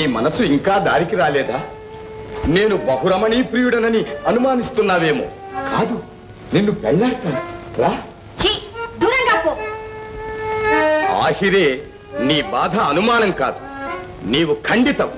మనసు ఇంకా దారికి రాలేదా నేను బహురమణీ ప్రియుడనని అనుమానిస్తున్నావేమో కాదు నిన్ను పెళ్ళాడతాను రా ఛీ దూరంగా పో ఆహిరే నీ బాధ అనుమానం కాదు నీవు ఖండితం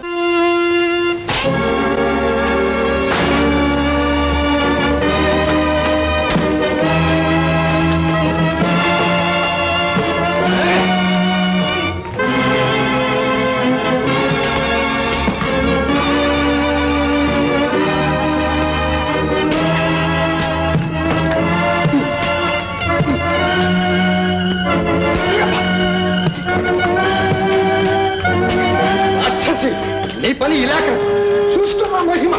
రాక్షసి నీ పని ఇలా కాదు చూస్తున్నా మహిమ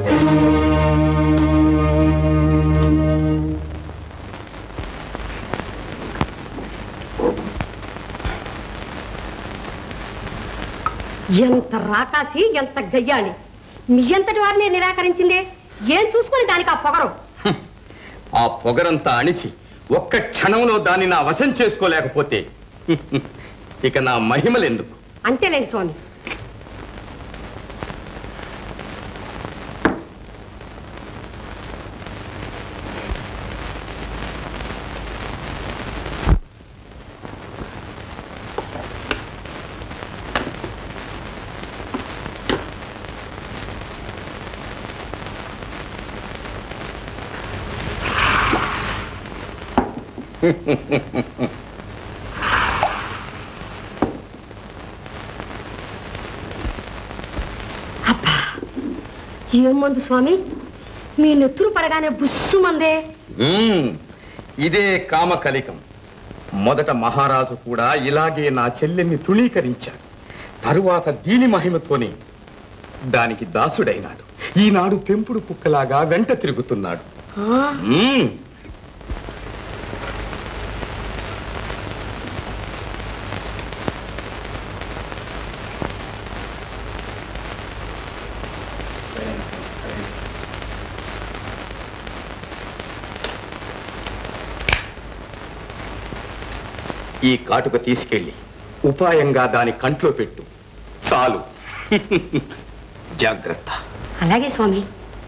ఎంత రాకాసి ఎంత గయ్యాళి మీ ఎంతటి వారిని నిరాకరించిందే ఏం చూసుకుని దానికి ఆ పొగరు ఆ పొగరంతా అణిచి ఒక్క క్షణంలో దాన్ని నా వశం చేసుకోలేకపోతే ఇక నా మహిమలెందుకు అంతేలేండి స్వామి ఏం మందు స్వామి మీ నెత్తురు పడగానే బుస్సుమందే మ్మ్. ఇదే కామకలికం మొదట మహారాజు కూడా ఇలాగే నా చెల్లెల్ని తృణీకరించాడు తరువాత దీని మహిమతోనే దానికి దాసుడైనాడు ఈనాడు పెంపుడు కుక్కలాగా వెంట తిరుగుతున్నాడు ఆ, మ్మ్. ఈ కాటుక తీసుకెళ్ళి ఉపాయంగా దాని కంట్లో పెట్టు చాలు జాగ్రత్త అలాగే స్వామి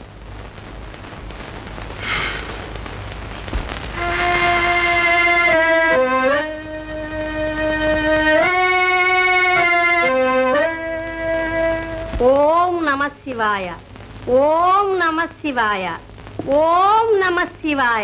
ఓం నమ శివాయ ఓం నమ శివాయ ఓం నమ శివాయ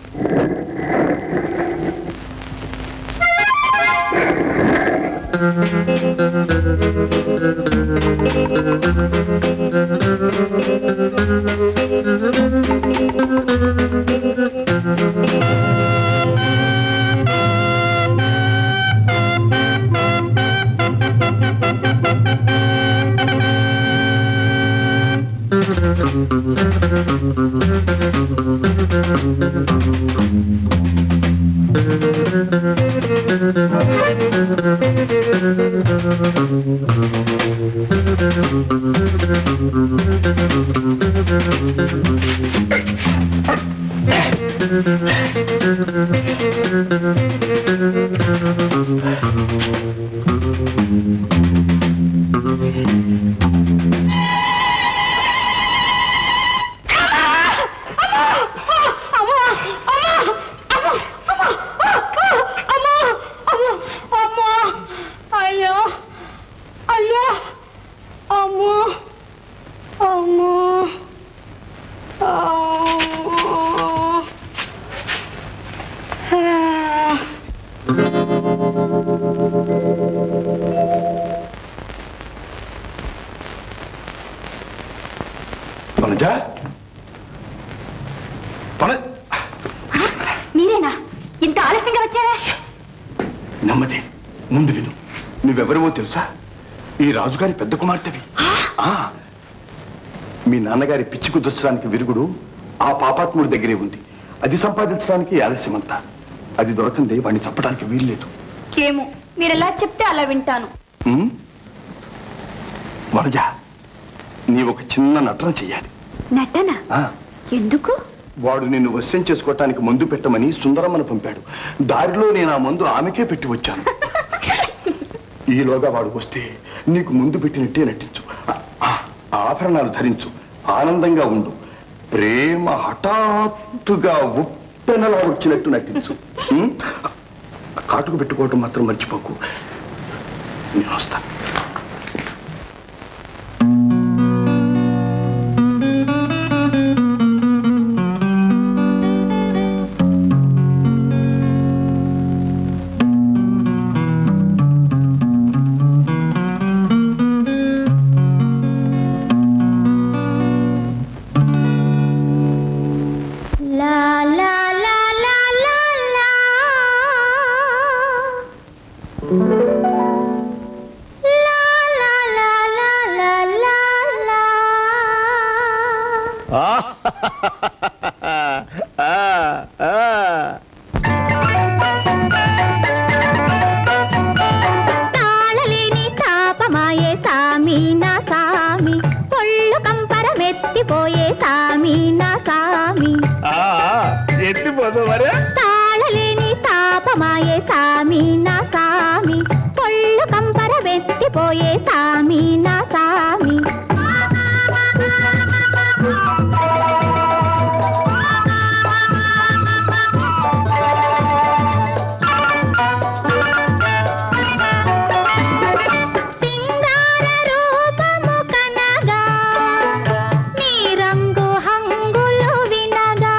అయ్యో అయ్యో అమ్మో అమ్మో వనజ వన మీరేనా ఇంత ఆలస్యంగా వచ్చారా నెమ్మది ముందు విను నువ్వెవరివో తెలుసా ఈ రాజుగారి పెద్ద కుమార్తెవి ఆ, మీ నాన్నగారి పిచ్చి కుదర్చడానికి విరుగుడు ఆ పాపాత్ముడి దగ్గరే ఉంది అది సంపాదించడానికి ఆలస్యమంతా అది దొరకందే వాడిని చంపడానికి వీల్లేదు ఏమో మీరు ఎలా చెప్తే అలా వింటాను ఉమ్? వనజ నీ ఒక చిన్న నటన చెయ్యాలి నటన ఆ, ఎందుకు వాడు నిన్ను వశ్యం చేసుకోవటానికి మందు పెట్టమని సుందరమ్మను పంపాడు దారిలో నేను ఆ మందు ఆమెకే పెట్టి వచ్చాను ఈలోగా వాడు వస్తే నీకు ముందు పెట్టినట్టే నటించు ఆభరణాలు ధరించు ఆనందంగా ఉండు ప్రేమ హఠాత్తుగా ఉప్పెనలా వచ్చినట్టు నటించు ఉం? కాటుకు పెట్టుకోవటం మాత్రం మర్చిపోకు నేను వస్తాను లా లా లా లా లా లా లా లా లా లా లా లా లా తాళలేని తాపమాయే సామి నా సామి పొళ్ళు కంపరమెత్తిపోయే సామి నా సామి ఎత్తిపోదు మరే తాళలేని తాపమాయే సామి నా సామి పొళ్ళు కంపరమెత్తిపోయే సామి నా సామి సింగార రూపము కనగా నీ రంగు హంగులు వినగా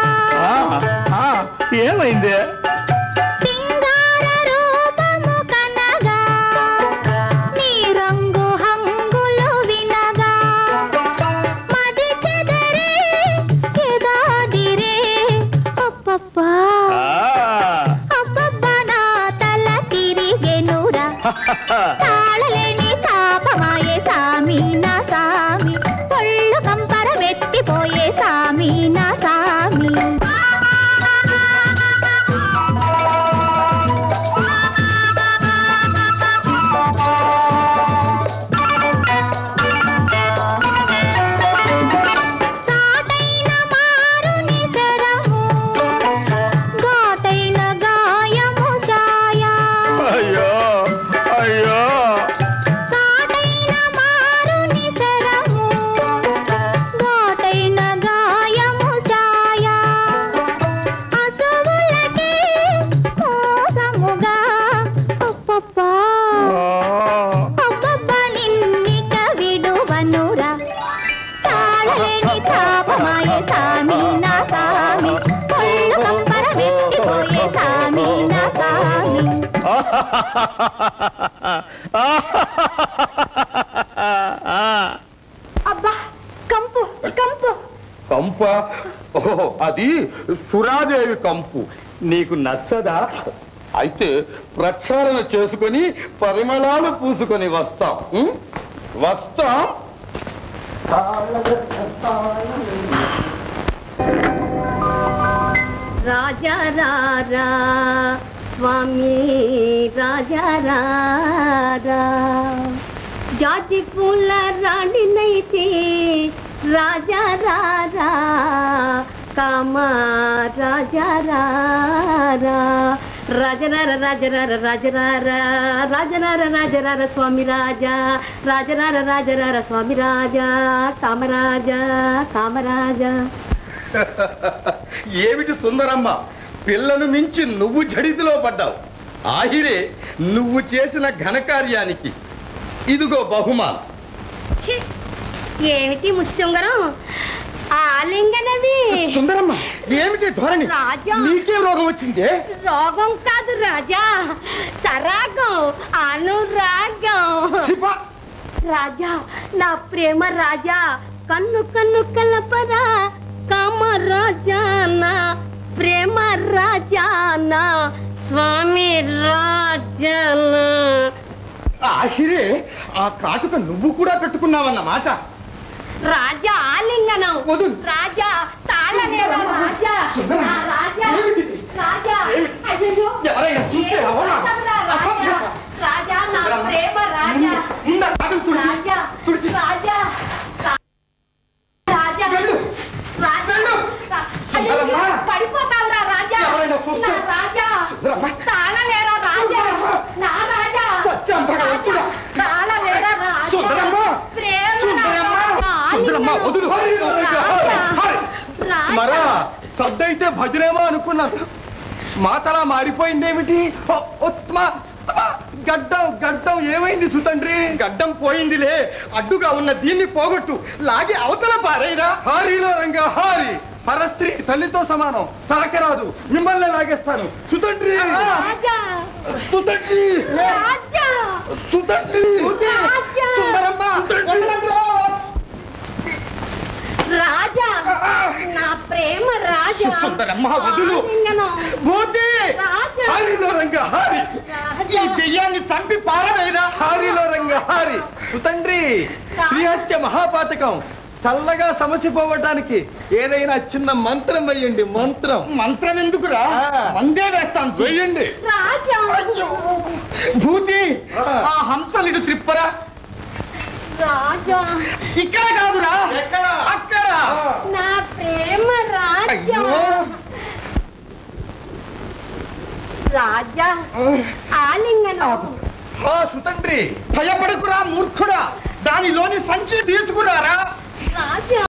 ఏమైంది సింగార రూపము కనగా నీ రంగు హంగులు వినగా మది చెదరే ఎదాదిరే అప్పప్పా అబ్బబ్బా నా తల తిరిగెనురా తాళలేని తాపమాయే సామి నా సామి పొళ్ళు కంపర వెత్తిపోయే సామి నా సామి చాటైన మారుని శరము ఘాటైన గాయము ఛాయా అయ్యో అయ్యో చాటైన మారుని శరము ఘాటైన గాయము ఛాయా అసువులకే మోసముగా అప్పప్పా అబ్బబ్బ నిన్నిక విడువనురా తాళలేని తాపమాయ సామి నా సామి పొళ్ళు కంపర వెత్తిపోయే సామి నా సామి అబ్బా కంపు కంపు కంప ఓహో అది సురాదేవి కంపు నీకు నచ్చదా అయితే ప్రక్షాళన చేసుకొని పరిమళాలు పూసుకొని వస్తాం ఉం? వస్తాం రాజా రారా స్వామి రాజా రారా జాజి పూల రాణినైతే రాజా రారా కామ రాజా రారా రాజరార రాజరార రాజరార రాజరార రాజరార స్వామి రాజా రాజరార రాజరార స్వామి రాజా కామరాజా కామరాజా ఏమిటి సుందరమ్మ పిల్లను మించి నువ్వు జడితిలో పడ్డావు ఆహిరే నువ్వు చేసిన ఘనకార్యానికి ఇదిగో బహుమానం ఛీ! ఏమిటి ముష్టింగరం ఆలింగనవి సుందరమ్మ ఏమిటి ధోరణి రాజా. నీకేం రోగం వచ్చిందే రోగం కాదు రాజా సరాగం అనురాగం ఛీ, రాజా నా ప్రేమ రాజా కన్ను కన్ను కలపరా కామ రాజా నా ప్రేమ రాజా నా స్వామి రాజా నా ఆహిరే ఆ కాటుక నువ్వు కూడా పెట్టుకున్నావన్నమాట రాజా ఆలింగనం వదులు. రాజా తాళలేరా రాజా నా రాజా ఏమిటిది? రాజా ఏమిటి? అయ్యయ్యో. ఎవరైనా చూస్తే ఏం ఎవరా? చేస్తావురా రాజా అసభ్యత. రాజా నా ప్రేమ రాజా ముందు ఆ కాటుక తుడిచి, రాజా తుడిచి. రాజా రాజా వెళ్ళు. రాజా వెళ్ళు. రా- అయ్యయ్యో, సుందరమ్మ. పడిపోతావురా రాజా ఎవరైనా చూస్తే. నా రాజా సుందరమ్మ. తాళలేరా రాజా సుందరమ్మ. నా రాజా సత్యం భగవంతుడా. తాళలేరా రాజా సుందరమ్మ. ప్రేమ సుందరమ్మ. రాజా. వదులు. మరా సద్దయితే భజనేమో అనుకున్నాను మాతలా మాడిపోయిందేమిటి ఓ, ఓ, మా- మా, గడ్డం గడ్డం ఏమైంది సుతండ్రి గడ్డం పోయిందిలే అడ్డుగా ఉన్న దీన్ని పోగొట్టు లాగి అవతల పారైరా హారీలో రంగా హారి పరస్త్రీ తల్లితో సమానం తాకరాదు మిమ్మల్ని లాగేస్తాను సుతండ్రి రాజా సుతండ్రి రాజా సుతండ్రి రాజా సుందరమ్మ వదలండ్రా. రాజా నా ప్రేమ రాజా సుందరమ్మ, వదులు. ఆలింగనం. భూతి రాజా. హారీలో రంగా హారి ఈ దెయ్యాన్ని చంపి పారవేరా హారీలో రంగా హారి సుతండ్రి శ్రీహత్య మహాపాతకం చల్లగా సమసిపోవటానికి ఏదైనా చిన్న మంత్రం వేయండి మంత్రం మంత్రం ఎందుకురా ఆ. మందే వేస్తాను వేయండి రాజా భూతి ఆ. ఆ హంసలిడు త్రిప్పరా రాజా ఇక్కడ కాదురా ఎక్కడ? అక్కడ నా ప్రేమ రాజా అయ్యో. రాజా ఆలింగనం ఆ సుతండ్రి భయపడకురా మూర్ఖుడా దానిలోని సంచి తీసుకురారా రాజా